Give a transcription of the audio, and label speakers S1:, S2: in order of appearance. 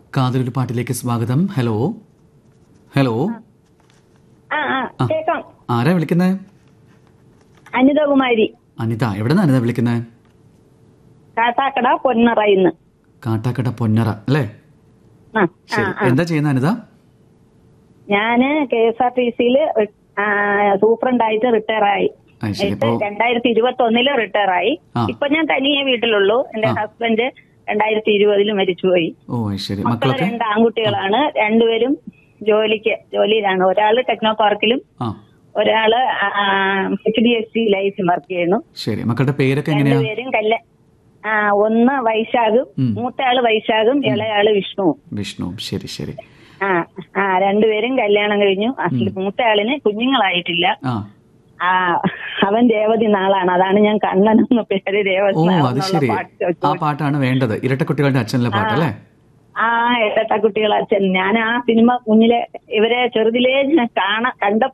S1: കാതലൊരു പാട്ടിലേക്ക് സ്വാഗതം hello hello
S2: ആ ആ കേക്കാം
S1: ആരാ വിളിക്കുന്നത്
S2: അനിതകുമാരി
S1: അനിത എവിടെ നിന്നാണ് അനിത വിളിക്കുന്നത്
S2: കാട്ടാക്കട പൊന്നറയിന്ന്
S1: കാട്ടാക്കട പൊന്നറ അല്ലേ
S2: ആ ആ
S1: ശരി എന്താ ചെയ്യുന്ന അനിത
S2: ഞാന് കെ എസ് ആർ ടി സിയില് സൂപ്രണ്ടായിട്ട് റിട്ടയർ ആയി
S1: അത് ശരി
S2: എന്നിട്ട്
S1: അപ്പോ
S2: രണ്ടായിരത്തി ഇരുപത്തി ഒന്നില് റിട്ടയർ ആയി
S1: ആ.
S2: ഇപ്പൊ ഞാൻ തനിയെ വീട്ടിലുള്ളൂ എന്റെ ഹസ്ബൻഡ് രണ്ടായിരത്തി ഇരുപതില് മരിച്ചുപോയി
S1: ഓ അത് ശരി
S2: മക്കള്
S1: മക്കളൊക്കെ
S2: രണ്ട് ആൺകുട്ടികളാണ് രണ്ടുപേരും ജോലിക്ക് ജോലിയിലാണ് ഒരാള് ടെക്നോ പാർക്കിലും
S1: ആ
S2: ഒരാള് എച്ച് ഡി എഫ് സി ലൈഫിൽ വർക്ക് ചെയ്യുന്നു
S1: ശരി മക്കളുടെ പേരൊക്കെ എങ്ങനെയാ
S2: രണ്ടുപേരും കല്യ ആ ഒന്ന് വൈശാഖും
S1: ഉം.
S2: മൂത്തയാള് വൈശാഖും ഇളയാള് വിഷ്ണുവും
S1: വിഷ്ണു ശരി ശരി
S2: ആ ആ രണ്ടുപേരും കല്യാണം കഴിഞ്ഞു അസല് മൂത്തയാളിന് കുഞ്ഞുങ്ങളായിട്ടില്ല
S1: ആ
S2: ആ അവൻ രേവതി നാളാണ് അതാണ് ഞാൻ കണ്ണൻ എന്ന പേര് രേവതി
S1: ഓ
S2: നാൾ
S1: അത്
S2: എന്നുള്ള
S1: ശരി
S2: പാട്ട്
S1: ആ
S2: വെച്ചു.
S1: പാട്ടാണ് വേണ്ടത് ഇരട്ടക്കുട്ടികളുടെ അച്ഛനിലെ പാട്ട് അല്ലേ
S2: ആ ഇരട്ട കുട്ടികൾ അച്ഛൻ ഞാൻ ആ സിനിമ കുഞ്ഞിലെ ഇവരെ ചെറുതിലേ ഞാൻ കാണാ കണ്ട